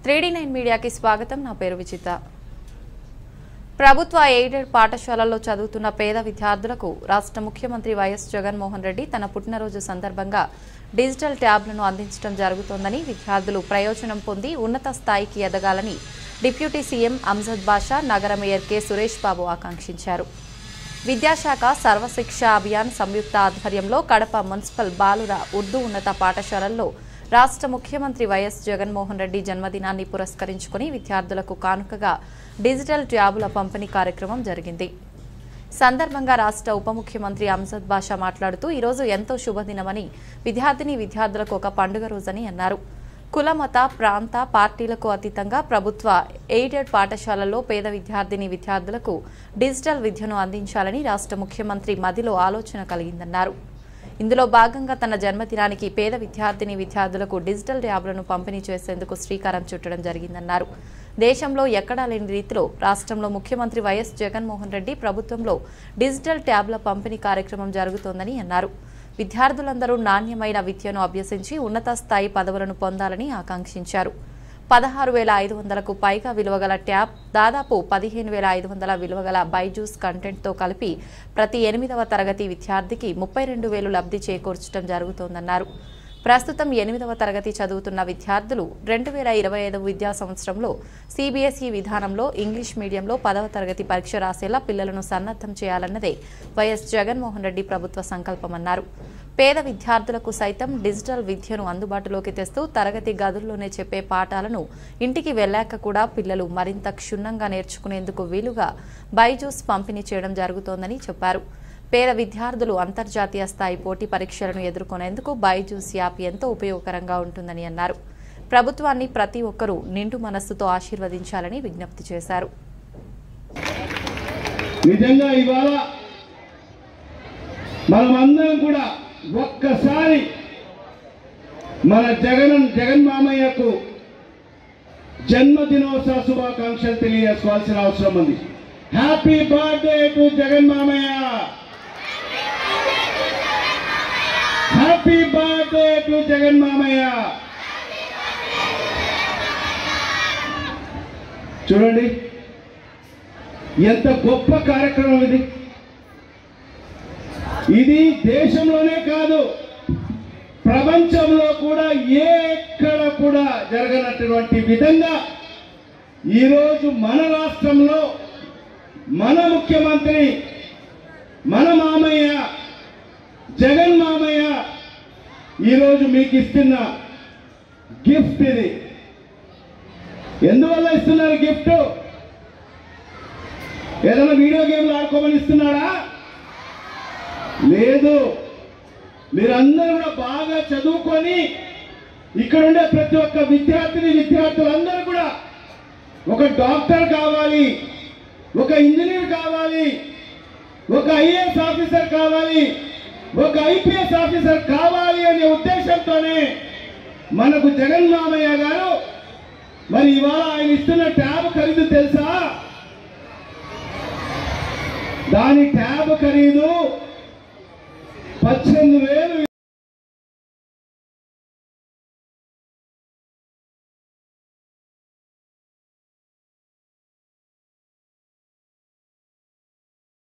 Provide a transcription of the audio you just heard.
three D nine మీడియాకి స్వాగతం నా పేరు విచిత ప్రభుత్వ ఎయిడెడ్ పాఠశాలల్లో చదువుతున్న పేద విద్యార్థులకు రాష్ట్ర ముఖ్యమంత్రి వైఎస్ జగన్మోహన్ రెడ్డి తన పుట్టినరోజు సందర్భంగా డిజిటల్ ట్యాబ్లను అందించడం జరుగుతోందని విద్యార్థులు ప్రయోజనం పొంది ఉన్నత స్థాయికి ఎదగాలని డిప్యూటీ సీఎం అంజద్ బాషా నగర మేయర్ కె సురేష్ బాబు ఆకాంక్షించారు విద్యాశాఖ సర్వశిక్ష అభియాన్ సంయుక్త ఆధ్వర్యంలో కడప మున్సిపల్ బాలుర ఉర్దూ ఉన్నత పాఠశాలల్లో రాష్ట్ర ముఖ్యమంత్రి వైఎస్ జగన్మోహన్ రెడ్డి జన్మదినాన్ని పురస్కరించుకుని విద్యార్థులకు కానుకగా డిజిటల్ ట్యాబుల పంపిణీ కార్యక్రమం జరిగింది సందర్భంగా రాష్ట్ర ఉప ముఖ్యమంత్రి అంజద్ బాషా మాట్లాడుతూ ఈరోజు ఎంతో శుభదినమని విద్యార్థిని విద్యార్థులకు ఒక పండుగ రోజని అన్నారు కులమత ప్రాంత పార్టీలకు అతీతంగా ప్రభుత్వ ఎయిడెడ్ పాఠశాలల్లో పేద విద్యార్థిని విద్యార్థులకు డిజిటల్ విద్యను అందించాలని రాష్ట్ర ముఖ్యమంత్రి మదిలో ఆలోచన కలిగిందన్నారు ఇందులో భాగంగా తన జన్మదినానికి పేద విద్యార్థిని విద్యార్థులకు డిజిటల్ ట్యాబ్లను పంపిణీ చేసేందుకు శ్రీకారం చుట్టడం జరిగిందన్నారు దేశంలో ఎక్కడా లేని రీతిలో రాష్ట్రంలో ముఖ్యమంత్రి వైఎస్ జగన్మోహన్ రెడ్డి ప్రభుత్వంలో డిజిటల్ ట్యాబ్ల పంపిణీ కార్యక్రమం జరుగుతోందని అన్నారు విద్యార్థులందరూ నాణ్యమైన విద్యను అభ్యసించి ఉన్నత స్థాయి పదవులను పొందాలని ఆకాంక్షించారు పదహారు వేల ఐదు వందలకు పైగా విలువగల ట్యాబ్ దాదాపు పదిహేను వేల ఐదు వందల విలువగల బైజూస్ కంటెంట్తో కలిపి ప్రతి ఎనిమిదవ తరగతి విద్యార్థికి ముప్పై రెండు వేలు లబ్ధి చేకూర్చడం జరుగుతోందన్నారు ప్రస్తుతం ఎనిమిదవ తరగతి చదువుతున్న విద్యార్థులు రెండు వేల ఇరవై ఐదు విద్యా సంవత్సరంలో సిబిఎస్ఈ విధానంలో ఇంగ్లీష్ మీడియంలో పదవ తరగతి పరీక్ష రాసేలా పిల్లలను సన్నద్ధం చేయాలన్నదే వైఎస్ జగన్మోహన్ రెడ్డి ప్రభుత్వ సంకల్పమన్నారు పేద విద్యార్థులకు సైతం డిజిటల్ విద్యను అందుబాటులోకి తెస్తూ తరగతి గదుల్లోనే చెప్పే పాఠాలను ఇంటికి వెళ్ళాక కూడా పిల్లలు మరింత క్షుణ్ణంగా నేర్చుకునేందుకు వీలుగా బైజూస్ పంపిణీ చేయడం జరుగుతోందని చెప్పారు పేద విద్యార్థులు అంతర్జాతీయ స్థాయి పోటీ పరీక్షలను ఎదుర్కొనేందుకు బైజూస్ యాప్ ఎంతో ఉపయోగకరంగా ఉంటుందని అన్నారు ప్రభుత్వాన్ని ప్రతి ఒక్కరూ నిండు మనస్సుతో ఆశీర్వదించాలని విజ్ఞప్తి చేశారు నిజంగా ఇవాళ మనమందరం కూడా ఒక్కసారి మన జగన్ జగన్ మామయ్యకు జన్మదినోత్సవ శుభాకాంక్షలు తెలియజేసుకోవాల్సిన అవసరం ఉంది హ్యాపీ బర్త్డే టు జగన్ మామయ్య హ్యాపీ బర్త్డే టు జగన్ మామయ్య చూడండి ఎంత గొప్ప కార్యక్రమం ఇది ఇది దేశంలోనే కాదు ప్రపంచంలో కూడా ఏ ఎక్కడ కూడా జరగనటువంటి విధంగా ఈరోజు మన రాష్ట్రంలో మన ముఖ్యమంత్రి మన మామయ్య జగన్ మామయ్య ఈరోజు మీకు ఇస్తున్న గిఫ్ట్ ఇది ఎందువల్ల ఇస్తున్నారు గిఫ్ట్ ఏదైనా వీడియో గేమ్లు ఆడుకోమని ఇస్తున్నాడా లేదు మీరందరూ కూడా బాగా చదువుకొని ఇక్కడ ఉండే ప్రతి ఒక్క విద్యార్థిని విద్యార్థులందరూ కూడా ఒక డాక్టర్ కావాలి ఒక ఇంజనీర్ కావాలి ఒక ఐఏఎస్ ఆఫీసర్ కావాలి ఒక ఐపీఎస్ ఆఫీసర్ కావాలి అనే ఉద్దేశంతోనే మనకు జగన్ మామయ్య గారు మరి ఇవాళ ఆయన ఇస్తున్న ట్యాబ్ ఖరీదు తెలుసా దాని ట్యాబ్ ఖరీదు పద్దెనిమిది వేలు